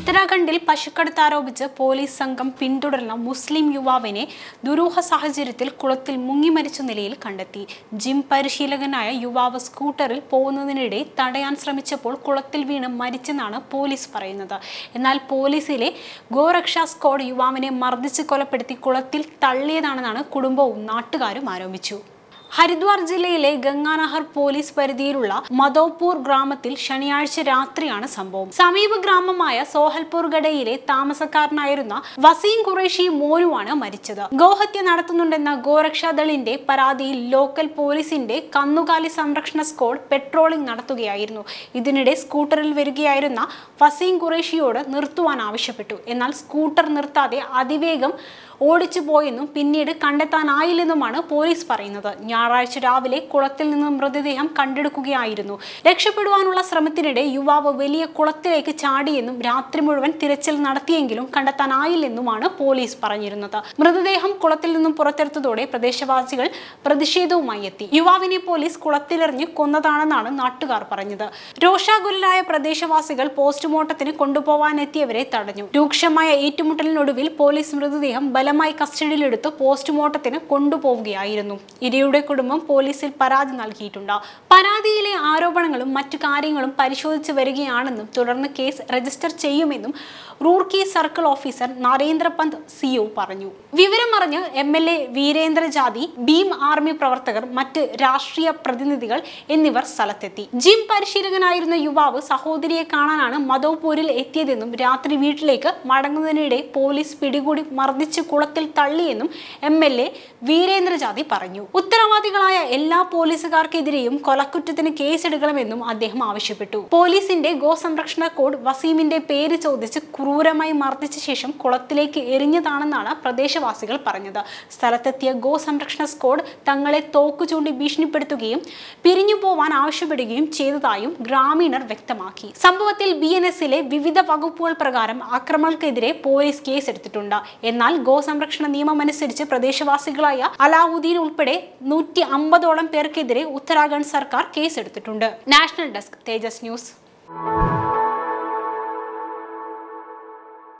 ഉത്തരാഖണ്ഡിൽ പശുക്കടത്ത് ആരോപിച്ച് പോലീസ് സംഘം പിന്തുടർന്ന മുസ്ലിം യുവാവിനെ ദുരൂഹ സാഹചര്യത്തിൽ കുളത്തിൽ മുങ്ങി മരിച്ച നിലയിൽ കണ്ടെത്തി ജിം പരിശീലകനായ യുവാവ് സ്കൂട്ടറിൽ പോകുന്നതിനിടെ തടയാൻ ശ്രമിച്ചപ്പോൾ കുളത്തിൽ വീണ് മരിച്ചെന്നാണ് പോലീസ് പറയുന്നത് എന്നാൽ പോലീസിലെ ഗോരക്ഷാ സ്ക്വാഡ് യുവാവിനെ മർദ്ദിച്ച് കൊലപ്പെടുത്തി കുളത്തിൽ തള്ളിയതാണെന്നാണ് കുടുംബവും നാട്ടുകാരും ആരോപിച്ചു ഹരിദ്വാർ ജില്ലയിലെ ഗംഗാനഹർ പോലീസ് പരിധിയിലുള്ള മധോപൂർ ഗ്രാമത്തിൽ ശനിയാഴ്ച രാത്രിയാണ് സംഭവം സമീപ ഗ്രാമമായ സോഹൽപൂർ ഗഡയിലെ താമസക്കാരനായിരുന്ന വസീം ഖുറേഷി മോനുവാണ് മരിച്ചത് ഗോഹത്യ നടത്തുന്നുണ്ടെന്ന ഗോരക്ഷാദളിന്റെ പരാതിയിൽ ലോക്കൽ പോലീസിന്റെ കന്നുകാലി സംരക്ഷണ സ്ക്വാഡ് പെട്രോളിംഗ് നടത്തുകയായിരുന്നു ഇതിനിടെ സ്കൂട്ടറിൽ വരികയായിരുന്ന വസീം ഖുറേഷിയോട് നിർത്തുവാൻ ആവശ്യപ്പെട്ടു എന്നാൽ സ്കൂട്ടർ നിർത്താതെ അതിവേഗം ഓടിച്ചു പോയെന്നും പിന്നീട് കണ്ടെത്താനായില്ലെന്നുമാണ് പോലീസ് പറയുന്നത് ഞായറാഴ്ച രാവിലെ കുളത്തിൽ നിന്ന് മൃതദേഹം കണ്ടെടുക്കുകയായിരുന്നു രക്ഷപ്പെടുവാനുള്ള ശ്രമത്തിനിടെ യുവാവ് വലിയ കുളത്തിലേക്ക് ചാടിയെന്നും രാത്രി മുഴുവൻ തിരച്ചിൽ നടത്തിയെങ്കിലും കണ്ടെത്താനായില്ലെന്നുമാണ് പോലീസ് പറഞ്ഞിരുന്നത് മൃതദേഹം കുളത്തിൽ നിന്നും പുറത്തെടുത്തതോടെ പ്രദേശവാസികൾ പ്രതിഷേധവുമായി എത്തി യുവാവിനെ പോലീസ് കുളത്തിലെറിഞ്ഞ് കൊന്നതാണെന്നാണ് നാട്ടുകാർ പറഞ്ഞത് രോഷാകുലരായ പ്രദേശവാസികൾ പോസ്റ്റ്മോർട്ടത്തിന് കൊണ്ടുപോവാനെത്തിയവരെ തടഞ്ഞു രൂക്ഷമായ ഏറ്റുമുട്ടലിനൊടുവിൽ പോലീസ് മൃതദേഹം ബലമായി കസ്റ്റഡിയിലെടുത്ത് പോസ്റ്റ്മോർട്ടത്തിന് കൊണ്ടുപോവുകയായിരുന്നു ഇരയുടെ കുടുംബം പോലീസിൽ പരാതി നൽകിയിട്ടുണ്ട് പരാതിയിലെ ആരോപണങ്ങളും മറ്റു കാര്യങ്ങളും പരിശോധിച്ചു വരികയാണെന്നും തുടർന്ന് കേസ് രജിസ്റ്റർ ചെയ്യുമെന്നും Roorkee circle officer Narendra Pant CO പറഞ്ഞു വിവരമറിഞ്ഞ് M L A Virendra Jati Bhim army പ്രവർത്തകർ മറ്റ് രാഷ്ട്രീയ പ്രതിനിധികൾ എന്നിവർ സ്ഥലത്തെത്തി ജിം പരിശീലകനായിരുന്ന യുവാവ് സഹോദരിയെ കാണാനാണ് മധോപൂരിൽ എത്തിയതെന്നും രാത്രി വീട്ടിലേക്ക് മടങ്ങുന്നതിനിടെ പോലീസ് പിടികൂടി മർദ്ദിച്ച് കുളത്തിൽ തള്ളിയെന്നും എം എൽ എ വീരേന്ദ്രജാതി പറഞ്ഞു ഉത്തരവാദികളായ എല്ലാ പോലീസുകാർക്കെതിരെയും കൊലക്കുറ്റത്തിന് കേസെടുക്കണമെന്നും അദ്ദേഹം ആവശ്യപ്പെട്ടു പോലീസിന്റെ ഗോസംരക്ഷണ കോഡ് വസീമിന്റെ പേര് ചോദിച്ച് ക്രൂരമായി മർദ്ദിച്ച ശേഷം കുളത്തിലേക്ക് എറിഞ്ഞതാണെന്നാണ് പ്രദേശവാസികൾ പറഞ്ഞത് സ്ഥലത്തെത്തിയ ഗോ സംരക്ഷണ സ്ക്വാഡ് തങ്ങളെ തോക്കു ചൂണ്ടി ഭീഷണിപ്പെടുത്തുകയും പിരിഞ്ഞു പോവാൻ ആവശ്യപ്പെടുകയും ചെയ്തതായും ഗ്രാമീണർ വ്യക്തമാക്കി സംഭവത്തിൽ ബി എൻ എസിലെ വിവിധ വകുപ്പുകൾ പ്രകാരം ആക്രമണങ്ങൾക്കെതിരെ പോലീസ് കേസെടുത്തിട്ടുണ്ട് എന്നാൽ ഗോ സംരക്ഷണ നിയമമനുസരിച്ച് പ്രദേശവാസികളായ അലാവുദ്ദീൻ ഉൾപ്പെടെ നൂറ്റി അമ്പതോളം പേർക്കെതിരെ ഉത്തരാഖണ്ഡ് സർക്കാർ കേസെടുത്തിട്ടുണ്ട് നാഷണൽ ഡെസ്ക് തേജസ് ന്യൂസ്